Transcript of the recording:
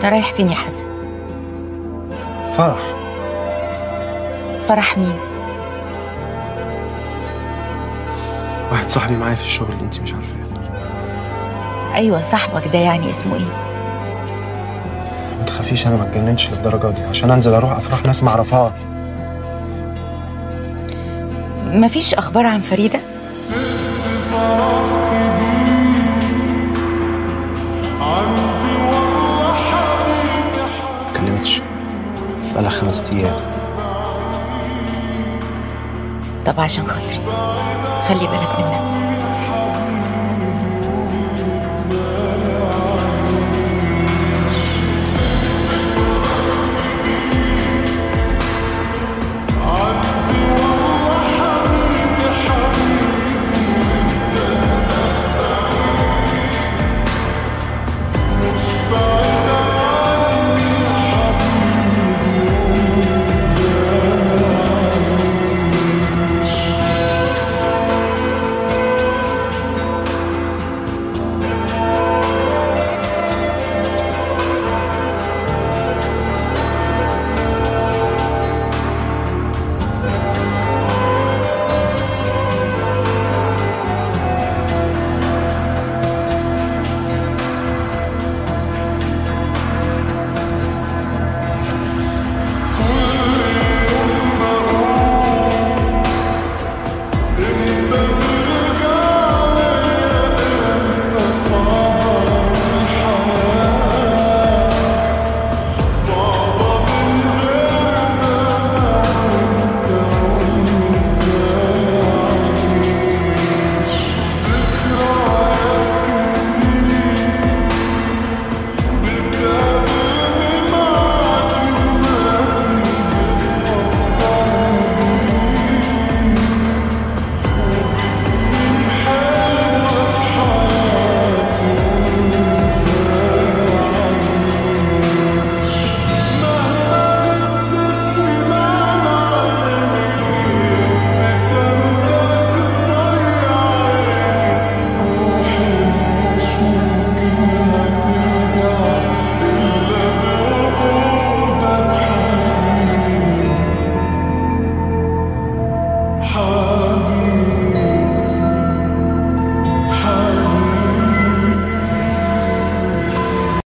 انت رايح فين يا حسن فرح فرح مين واحد صاحبي معايا في الشغل اللي انت مش عارفاه ايوه صاحبك ده يعني اسمه ايه ما تخافيش انا ما اتجننش للدرجه دي عشان انزل اروح افراح ناس ما اعرفهاش مفيش اخبار عن فريده ما كلمتش بقالها خمس ايام طب عشان خاطري خلي بالك من نفسك